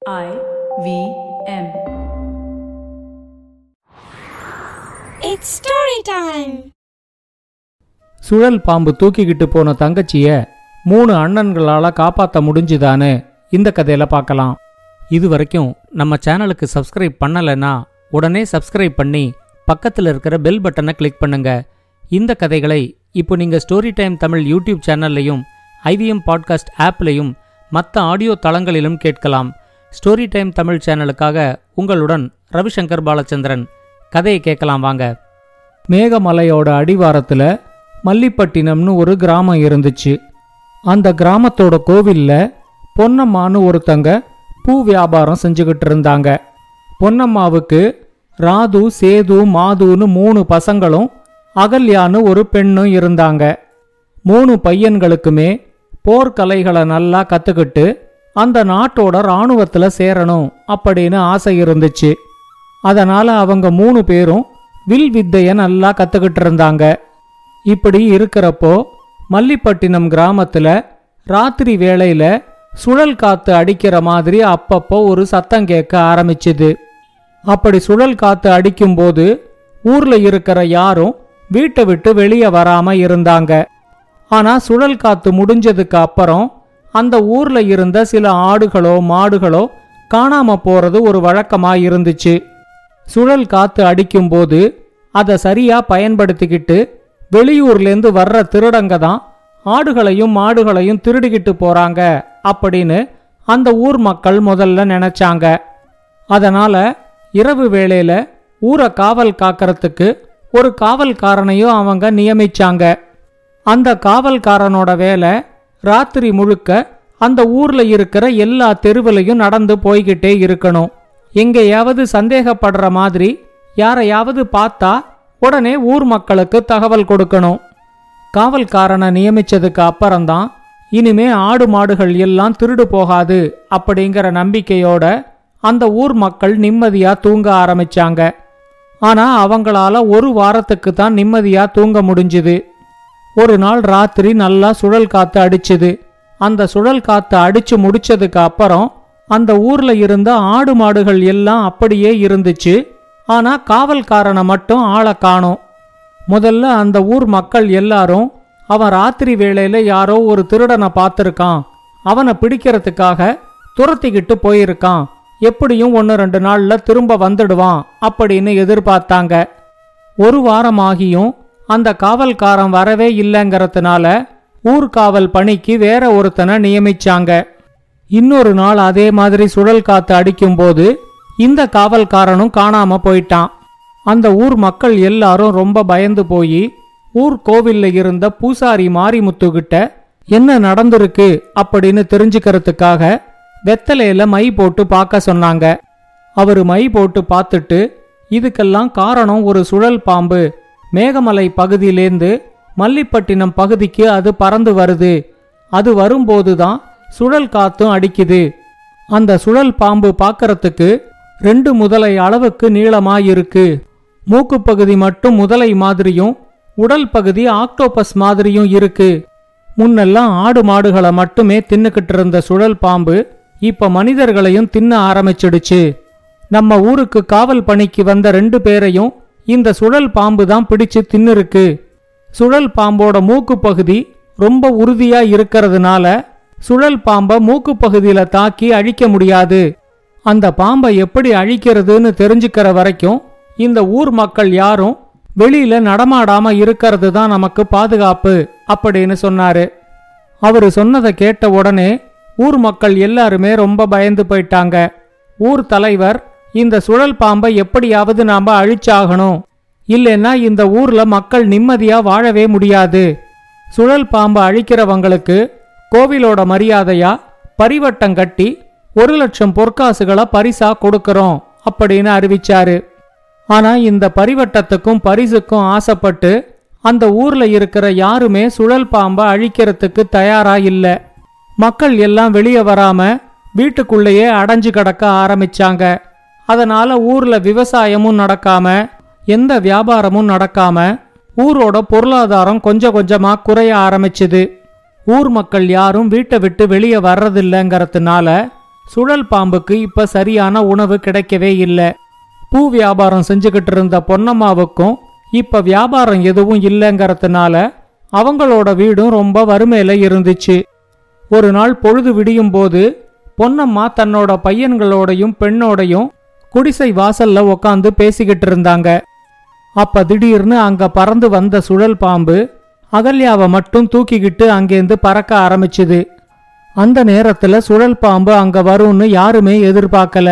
I V M. It's story time. சுழல் பாம்பு தூக்கிக்கிட்டு போன தங்கச்சிய மூணு அண்ணன்களால காப்பாத்த முடிஞ்சுதான்னு இந்த கதையில பார்க்கலாம் இது வரைக்கும் நம்ம சேனலுக்கு சப்ஸ்கிரைப் பண்ணலைன்னா உடனே சப்ஸ்கிரைப் பண்ணி பக்கத்தில் இருக்கிற பெல் பட்டனை கிளிக் பண்ணுங்க இந்த கதைகளை இப்போ நீங்க ஸ்டோரி டைம் தமிழ் யூடியூப் சேனல்லையும் ஐவிஎம் பாட்காஸ்ட் ஆப்லையும் மற்ற ஆடியோ தளங்களிலும் கேட்கலாம் ஸ்டோரி டைம் தமிழ் சேனலுக்காக உங்களுடன் ரவிசங்கர் பாலச்சந்திரன் கதையை கேட்கலாம் வாங்க மேகமலையோட அடிவாரத்துல மல்லிப்பட்டினம்னு ஒரு கிராமம் இருந்துச்சு அந்த கிராமத்தோட கோவில்ல பொன்னம்மான்னு ஒருத்தங்க பூ வியாபாரம் செஞ்சுக்கிட்டு இருந்தாங்க பொன்னம்மாவுக்கு ராது சேது மாதுன்னு மூணு பசங்களும் அகல்யான்னு ஒரு பெண்ணும் இருந்தாங்க மூணு பையன்களுக்குமே போர்க்கலைகளை நல்லா கத்துக்கிட்டு அந்த நாட்டோட ராணுவத்துல சேரணும் அப்படின்னு ஆசை இருந்துச்சு அதனால அவங்க மூணு பேரும் வில் வித்தைய நல்லா கத்துக்கிட்டு இருந்தாங்க இப்படி இருக்கிறப்போ மல்லிப்பட்டினம் கிராமத்துல ராத்திரி வேளையில சுழல் காத்து அடிக்கிற மாதிரி அப்பப்போ ஒரு சத்தம் கேட்க ஆரம்பிச்சுது அப்படி சுழல் காத்து அடிக்கும்போது ஊர்ல இருக்கிற யாரும் வீட்டை விட்டு வெளியே வராம இருந்தாங்க ஆனா சுழல் காத்து முடிஞ்சதுக்கு அப்புறம் அந்த ஊர்ல இருந்த சில ஆடுகளோ மாடுகளோ காணாம போறது ஒரு வழக்கமா இருந்துச்சு சுழல் காத்து அடிக்கும்போது அதை சரியா பயன்படுத்திக்கிட்டு வெளியூர்லேருந்து வர்ற திருடங்க தான் ஆடுகளையும் மாடுகளையும் திருடிக்கிட்டு போறாங்க அப்படின்னு அந்த ஊர் மக்கள் முதல்ல நினைச்சாங்க அதனால இரவு வேளையில ஊரை காவல் காக்கறதுக்கு ஒரு காவல்காரனையும் அவங்க நியமிச்சாங்க அந்த காவல்காரனோட வேலை ராத்திரி முழுக்க அந்த ஊர்ல இருக்கிற எல்லா தெருவுலையும் நடந்து போய்கிட்டே இருக்கணும் எங்கேயாவது சந்தேகப்படுற மாதிரி யாரையாவது பார்த்தா உடனே ஊர் மக்களுக்கு தகவல் கொடுக்கணும் காவல்காரனை நியமிச்சதுக்கு அப்புறம்தான் இனிமே ஆடு மாடுகள் எல்லாம் திருடு போகாது அப்படிங்கிற நம்பிக்கையோட அந்த ஊர் மக்கள் நிம்மதியா தூங்க ஆரம்பிச்சாங்க ஆனா அவங்களால ஒரு வாரத்துக்கு தான் நிம்மதியா தூங்க முடிஞ்சுது ஒரு நாள் ராத்திரி நல்லா சுழல் காத்து அடிச்சுது அந்த சுழல் காத்து அடிச்சு முடிச்சதுக்கு அப்புறம் அந்த ஊர்ல இருந்த ஆடு மாடுகள் எல்லாம் அப்படியே இருந்துச்சு ஆனா காவல்காரனை மட்டும் ஆளை காணோம் முதல்ல அந்த ஊர் மக்கள் எல்லாரும் அவன் ராத்திரி வேளையில யாரோ ஒரு திருடனை பார்த்திருக்கான் அவனை பிடிக்கிறதுக்காக துரத்திக்கிட்டு போயிருக்கான் எப்படியும் ஒன்று ரெண்டு நாள்ல திரும்ப வந்துடுவான் அப்படின்னு எதிர்பார்த்தாங்க ஒரு வாரம் ஆகியும் அந்த காவல்காரன் வரவே இல்லைங்கிறதுனால ஊர்காவல் பணிக்கு வேற ஒருத்தனை நியமிச்சாங்க இன்னொரு நாள் அதே மாதிரி சுழல் காத்து அடிக்கும்போது இந்த காவல்காரனும் காணாம போயிட்டான் அந்த ஊர் மக்கள் எல்லாரும் ரொம்ப பயந்து போய் ஊர் கோவில்ல இருந்த பூசாரி மாரிமுத்து கிட்ட என்ன நடந்திருக்கு அப்படின்னு தெரிஞ்சுக்கிறதுக்காக வெத்தலையில மை போட்டு பார்க்க சொன்னாங்க அவரு மை போட்டு பார்த்துட்டு இதுக்கெல்லாம் காரணம் ஒரு சுழல் பாம்பு மேகமலை பகுதியிலேந்து மல்லிப்பட்டினம் பகுதிக்கு அது பறந்து வருது அது வரும்போதுதான் சுழல் காத்தும் அடிக்குது அந்த சுழல் பாம்பு பார்க்கறதுக்கு ரெண்டு முதலை அளவுக்கு நீளமா இருக்கு மூக்கு பகுதி மட்டும் முதலை மாதிரியும் உடல் பகுதி ஆக்டோபஸ் மாதிரியும் இருக்கு முன்னெல்லாம் ஆடு மாடுகளை மட்டுமே தின்னுக்கிட்டு இருந்த சுழல் பாம்பு இப்ப மனிதர்களையும் தின்ன ஆரம்பிச்சிடுச்சு நம்ம ஊருக்கு காவல் பணிக்கு வந்த ரெண்டு பேரையும் இந்த சுழல் பாம்பு தான் பிடிச்சு தின்னுருக்கு சுழல் பாம்போட மூக்கு பகுதி ரொம்ப உறுதியா இருக்கிறதுனால சுழல் பாம்பை மூக்கு பகுதியில தாக்கி அழிக்க முடியாது அந்த பாம்பை எப்படி அழிக்கிறதுன்னு தெரிஞ்சுக்கிற வரைக்கும் இந்த ஊர் மக்கள் யாரும் வெளியில நடமாடாம இருக்கிறது தான் நமக்கு பாதுகாப்பு அப்படின்னு சொன்னாரு அவரு சொன்னதை கேட்ட உடனே ஊர் மக்கள் எல்லாருமே ரொம்ப பயந்து போயிட்டாங்க ஊர் தலைவர் இந்த சுழல் பாம்பை எப்படியாவது நாம அழிச்சாகணும் இல்லைன்னா இந்த ஊர்ல மக்கள் நிம்மதியா வாழவே முடியாது சுழல் பாம்பை அழிக்கிறவங்களுக்கு கோவிலோட மரியாதையா பரிவட்டம் கட்டி ஒரு லட்சம் பொற்காசுகளை பரிசா கொடுக்கறோம் அப்படின்னு அறிவிச்சாரு ஆனா இந்த பரிவட்டத்துக்கும் பரிசுக்கும் ஆசைப்பட்டு அந்த ஊர்ல இருக்கிற யாருமே சுழல் பாம்பை அழிக்கிறதுக்கு தயாரா இல்ல மக்கள் எல்லாம் வெளியே வராம வீட்டுக்குள்ளேயே அடைஞ்சு கிடக்க ஆரம்பிச்சாங்க அதனால ஊர்ல விவசாயமும் நடக்காம எந்த வியாபாரமும் நடக்காம ஊரோட பொருளாதாரம் கொஞ்சம் கொஞ்சமா குறைய ஆரம்பிச்சுது ஊர் மக்கள் யாரும் வீட்டை விட்டு வெளியே வர்றதில்லைங்கிறதுனால சுழல் பாம்புக்கு இப்ப சரியான உணவு கிடைக்கவே இல்லை பூ வியாபாரம் செஞ்சுக்கிட்டு இருந்த பொன்னம்மாவுக்கும் இப்ப வியாபாரம் எதுவும் இல்லைங்கிறதுனால அவங்களோட வீடும் ரொம்ப வறுமையில இருந்துச்சு ஒரு நாள் பொழுது விடியும் போது பொன்னம்மா தன்னோட பையன்களோடையும் பெண்ணோடையும் குடிசை வாசல்ல உக்காந்து பேசிக்கிட்டு இருந்தாங்க அப்ப திடீர்னு அங்க பறந்து வந்த சுழல் பாம்பு அகல்யாவை மட்டும் தூக்கிக்கிட்டு அங்கேருந்து பறக்க ஆரம்பிச்சுது அந்த நேரத்துல சுழல் பாம்பு அங்க வரும்னு யாருமே எதிர்பார்க்கல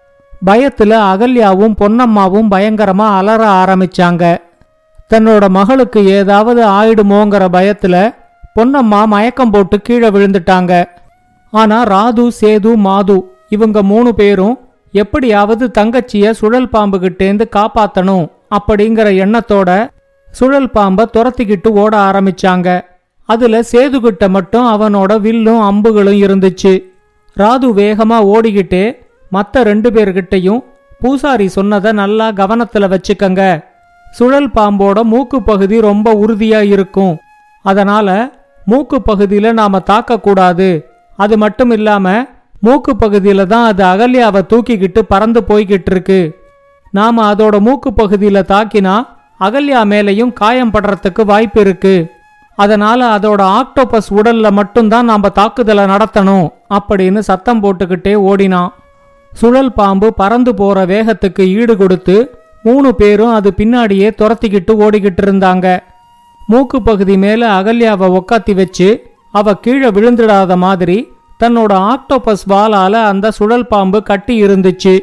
பயத்துல அகல்யாவும் பொன்னம்மாவும் பயங்கரமா அலற ஆரம்பிச்சாங்க தன்னோட மகளுக்கு ஏதாவது ஆயிடுமோங்கிற பயத்துல பொன்னம்மா மயக்கம் போட்டு கீழே விழுந்துட்டாங்க ஆனா ராது சேது மாது இவங்க மூணு பேரும் எப்படியாவது தங்கச்சிய சுழல் பாம்புகிட்டேந்து காப்பாத்தணும் அப்படிங்கிற எண்ணத்தோட சுழல் பாம்பை துரத்திக்கிட்டு ஓட ஆரம்பிச்சாங்க அதுல சேதுகிட்ட மட்டும் அவனோட வில்லும் அம்புகளும் இருந்துச்சு ராது வேகமா ஓடிக்கிட்டே மத்த ரெண்டு பேர்கிட்டயும் பூசாரி சொன்னதை நல்லா கவனத்துல வச்சுக்கங்க சுழல் பாம்போட மூக்கு பகுதி ரொம்ப உறுதியா இருக்கும் அதனால மூக்கு பகுதியில நாம தாக்கக்கூடாது அது மட்டும் இல்லாம மூக்கு பகுதியில தான் அது அகல்யாவை தூக்கிக்கிட்டு பறந்து போய்கிட்டு இருக்கு நாம அதோட மூக்கு பகுதியில தாக்கினா அகல்யா மேலையும் காயம் படுறதுக்கு வாய்ப்பு இருக்கு அதனால அதோட ஆக்டோபஸ் உடல்ல மட்டும்தான் நாம தாக்குதலை நடத்தணும் அப்படின்னு சத்தம் போட்டுக்கிட்டே ஓடினான் சுழல் பாம்பு பறந்து போற வேகத்துக்கு ஈடு கொடுத்து மூணு பேரும் அது பின்னாடியே துரத்திக்கிட்டு ஓடிக்கிட்டு இருந்தாங்க மூக்கு பகுதி மேல அகல்யாவை உக்காத்தி வச்சு அவ கீழே விழுந்துடாத மாதிரி தன்னோட ஆக்டோபஸ் வாலால அந்த சுழல் பாம்பு கட்டி இருந்துச்சு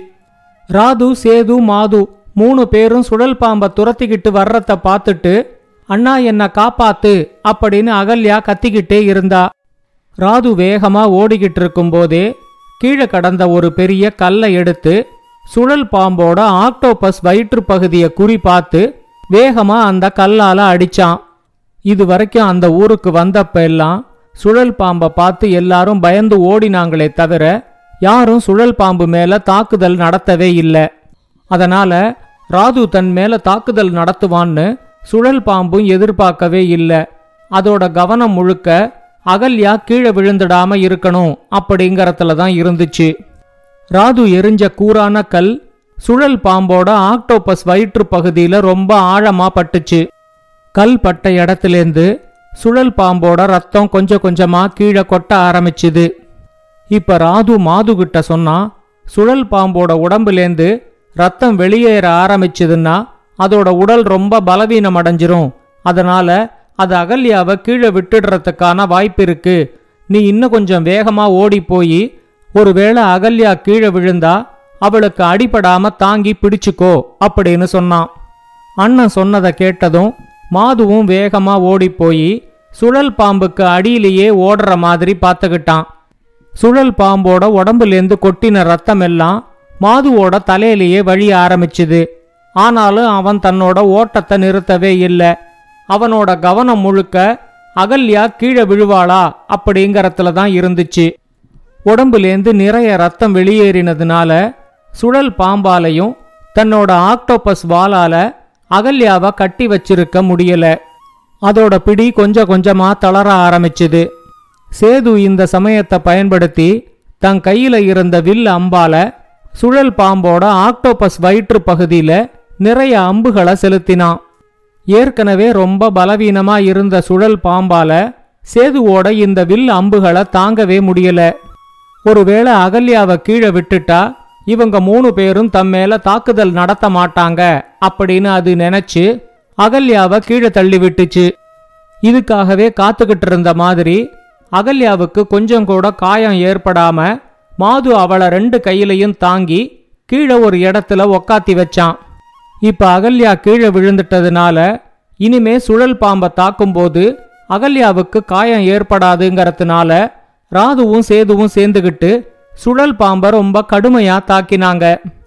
ராது சேது மாது மூணு பேரும் சுழல் பாம்பை துரத்திக்கிட்டு வர்றத பார்த்துட்டு அண்ணா என்ன காப்பாத்து அப்படின்னு அகல்யா கத்திக்கிட்டே இருந்தா ராது வேகமா ஓடிக்கிட்டு இருக்கும்போதே கீழே கடந்த ஒரு பெரிய கல்லை எடுத்து சுழல் பாம்போட ஆக்டோபஸ் வயிற்று பகுதியை குறி பார்த்து வேகமா அந்த கல்லால அடிச்சான் இது வரைக்கும் அந்த ஊருக்கு வந்தப்ப எல்லாம் சுழல் பாம்பை பார்த்து எல்லாரும் பயந்து ஓடினாங்களே தவிர யாரும் சுழல் பாம்பு மேல தாக்குதல் நடத்தவே இல்லை அதனால ராது தன் மேல தாக்குதல் நடத்துவான்னு சுழல் பாம்பும் எதிர்பார்க்கவே இல்லை அதோட கவனம் முழுக்க அகல்யா கீழே விழுந்துடாம இருக்கணும் அப்படிங்கறதுல தான் இருந்துச்சு ராது எரிஞ்ச கூரான கல் சுழல் பாம்போட ஆக்டோபஸ் வயிற்று பகுதியில ரொம்ப ஆழமா பட்டுச்சு கல் பட்ட இடத்திலேந்து சுழல் பாம்போட ரத்தம் கொஞ்சம் கொஞ்சமா கீழே கொட்ட ஆரம்பிச்சுது இப்ப ராது மாது கிட்ட சொன்னா சுழல் பாம்போட உடம்புலேந்து ரத்தம் வெளியேற ஆரம்பிச்சதுன்னா அதோட உடல் ரொம்ப பலவீனம் அடைஞ்சிரும் அதனால அது அகல்யாவை கீழே விட்டுடுறதுக்கான வாய்ப்பு இருக்கு நீ இன்னும் கொஞ்சம் வேகமா ஓடி போய் ஒருவேளை அகல்யா கீழே விழுந்தா அவளுக்கு அடிபடாம தாங்கி பிடிச்சுக்கோ அப்படின்னு சொன்னான் அண்ணன் சொன்னதை கேட்டதும் மாதுவும் வேகமா ஓடி போய் சுழல் பாம்புக்கு அடியிலேயே ஓடுற மாதிரி பார்த்துக்கிட்டான் சுழல் பாம்போட உடம்புலேந்து கொட்டின ரத்தம் எல்லாம் மாதுவோட தலையிலேயே வழிய ஆரம்பிச்சுது ஆனாலும் அவன் தன்னோட ஓட்டத்தை நிறுத்தவே இல்லை அவனோட கவனம் முழுக்க அகல்யா கீழே விழுவாளா அப்படிங்கறதுல தான் இருந்துச்சு உடம்புலேந்து நிறைய ரத்தம் வெளியேறினதுனால சுழல் பாம்பாலையும் தன்னோட ஆக்டோபஸ் வாலால அகல்யாவை கட்டி வச்சிருக்க முடியல அதோட பிடி கொஞ்சம் கொஞ்சமா தளர ஆரம்பிச்சுது சேது இந்த சமயத்தை பயன்படுத்தி தன் கையில இருந்த வில் அம்பால சுழல் பாம்போட ஆக்டோபஸ் வயிற்று பகுதியில நிறைய அம்புகளை செலுத்தினான் ஏற்கனவே ரொம்ப பலவீனமா இருந்த சுழல் பாம்பால சேதுவோட இந்த வில் அம்புகளை தாங்கவே முடியல ஒருவேளை அகல்யாவை கீழே விட்டுட்டா இவங்க மூணு பேரும் தம் மேல தாக்குதல் நடத்த மாட்டாங்க அப்படின்னு அது நினைச்சு அகல்யாவை கீழே தள்ளி விட்டுச்சு இதுக்காகவே காத்துக்கிட்டு இருந்த மாதிரி அகல்யாவுக்கு கொஞ்சம் கூட காயம் ஏற்படாம மாது அவளை ரெண்டு கையிலையும் தாங்கி கீழே ஒரு இடத்துல உக்காத்தி வச்சான் இப்ப அகல்யா கீழே விழுந்துட்டதுனால இனிமே சுழல் பாம்பை தாக்கும்போது அகல்யாவுக்கு காயம் ஏற்படாதுங்கிறதுனால ராதுவும் சேதுவும் சேர்ந்துகிட்டு சுழல் பாம்பை ரொம்ப கடுமையா தாக்கினாங்க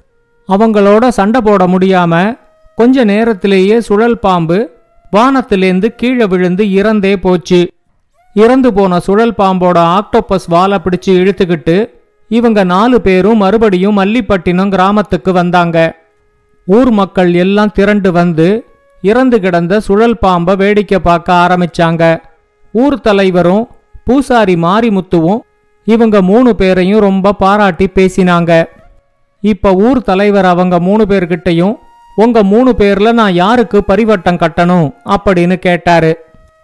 அவங்களோட சண்டை போட முடியாம கொஞ்ச நேரத்திலேயே சுழல் பாம்பு வானத்திலேந்து கீழே விழுந்து இறந்தே போச்சு இறந்து போன சுழல் பாம்போட ஆக்டோபஸ் வாலை பிடிச்சு இழுத்துக்கிட்டு இவங்க நாலு பேரும் மறுபடியும் மல்லிப்பட்டினம் கிராமத்துக்கு வந்தாங்க ஊர் மக்கள் எல்லாம் திரண்டு வந்து இறந்து கிடந்த சுழல் பாம்பை வேடிக்கை பார்க்க ஆரம்பிச்சாங்க ஊர் தலைவரும் பூசாரி மாரிமுத்துவும் இவங்க மூணு பேரையும் ரொம்ப பாராட்டி பேசினாங்க இப்ப ஊர் தலைவர் அவங்க மூணு பேர்கிட்டயும் உங்க மூணு பேர்ல நான் யாருக்கு பரிவட்டம் கட்டணும் அப்படின்னு கேட்டாரு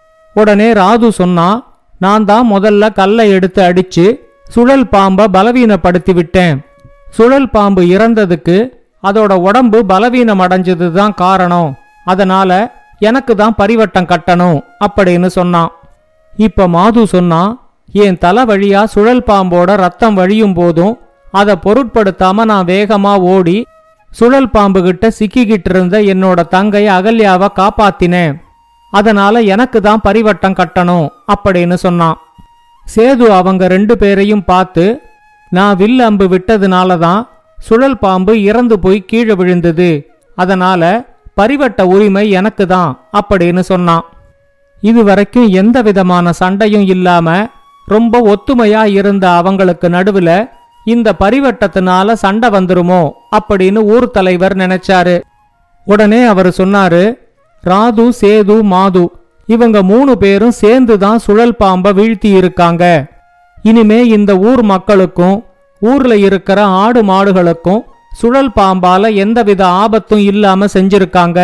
உடனே ராது சொன்னா நான் தான் முதல்ல கல்லை எடுத்து அடிச்சு சுழல் பாம்பை பலவீனப்படுத்தி விட்டேன் சுழல் பாம்பு இறந்ததுக்கு அதோட உடம்பு பலவீனம் அடைஞ்சது தான் காரணம் அதனால எனக்கு தான் பரிவட்டம் கட்டணும் அப்படின்னு சொன்னான் இப்ப மாது சொன்னா என் தலை வழியா சுழல் பாம்போட ரத்தம் வழியும் போதும் அதை பொருட்படுத்தாம நான் வேகமா ஓடி சுழல் பாம்பு கிட்ட சிக்கிக்கிட்டு இருந்த என்னோட தங்கை அகல்யாவை காப்பாத்தினேன் அதனால எனக்கு தான் பரிவட்டம் கட்டணும் அப்படின்னு சொன்னான் சேது அவங்க ரெண்டு பேரையும் பார்த்து நான் வில் அம்பு விட்டதுனால தான் சுழல் பாம்பு இறந்து போய் கீழே விழுந்தது அதனால பரிவட்ட உரிமை எனக்கு தான் அப்படின்னு சொன்னான் இதுவரைக்கும் எந்த விதமான சண்டையும் இல்லாம ரொம்ப ஒத்துமையா இருந்த அவங்களுக்கு நடுவுல இந்த பரிவட்டத்தினால சண்டை வந்துருமோ அப்படின்னு ஊர் தலைவர் நினைச்சாரு உடனே அவர் சொன்னாரு ராது சேது மாது இவங்க மூணு பேரும் சேர்ந்து தான் சுழல் பாம்பை வீழ்த்தி இருக்காங்க இனிமே இந்த ஊர் மக்களுக்கும் ஊர்ல இருக்கிற ஆடு மாடுகளுக்கும் சுழல் பாம்பால எந்தவித ஆபத்தும் இல்லாம செஞ்சிருக்காங்க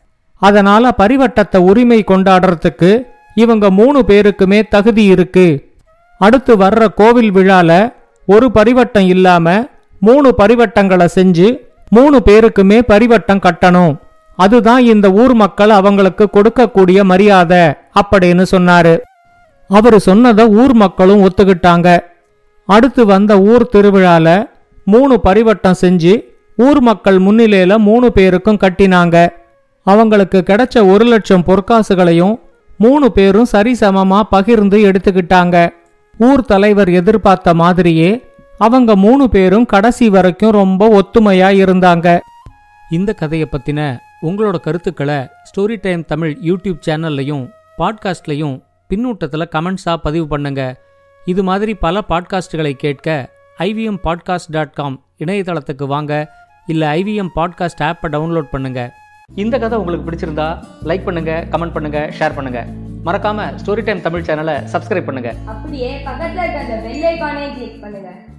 அதனால பரிவட்டத்தை உரிமை கொண்டாடுறதுக்கு இவங்க மூணு பேருக்குமே தகுதி இருக்கு அடுத்து வர்ற கோவில் விழால ஒரு பரிவட்டம் இல்லாம மூணு பரிவட்டங்களை செஞ்சு மூணு பேருக்குமே பரிவட்டம் கட்டணும் அதுதான் இந்த ஊர் மக்கள் அவங்களுக்கு கொடுக்கக்கூடிய மரியாதை அப்படின்னு சொன்னாரு அவரு சொன்னதை ஊர் மக்களும் ஒத்துக்கிட்டாங்க அடுத்து வந்த ஊர் திருவிழால மூணு பரிவட்டம் செஞ்சு ஊர் மக்கள் முன்னிலையில மூணு பேருக்கும் கட்டினாங்க அவங்களுக்கு கிடைச்ச ஒரு லட்சம் பொற்காசுகளையும் மூணு பேரும் சரிசமமா பகிர்ந்து எடுத்துக்கிட்டாங்க ஊர் தலைவர் எதிர்பார்த்த மாதிரியே அவங்க மூணு பேரும் கடைசி வரைக்கும் ரொம்ப ஒத்துமையா இருந்தாங்க இந்த கதையை பத்தின உங்களோட கருத்துக்களை ஸ்டோரி டைம் தமிழ் யூடியூப் சேனல்லையும் பாட்காஸ்ட்லையும் பின்னூட்டத்தில் கமெண்ட்ஸாக பதிவு பண்ணுங்க இது மாதிரி பல பாட்காஸ்டுகளை கேட்க ஐவிஎம் பாட்காஸ்ட் டாட் காம் இணையதளத்துக்கு வாங்க இல்லை ஐவிஎம் பாட்காஸ்ட் ஆப்பை டவுன்லோட் பண்ணுங்க இந்த கதை உங்களுக்கு பிடிச்சிருந்தா லைக் பண்ணுங்க கமெண்ட் பண்ணுங்க ஷேர் பண்ணுங்க மறக்காம ஸ்டோரி டைம் தமிழ் சேனலை சப்ஸ்கிரைப் பண்ணுங்க அப்படியே பக்கத்துல இருக்க அந்த பெல் ஐகானையும் கிளிக் பண்ணுங்க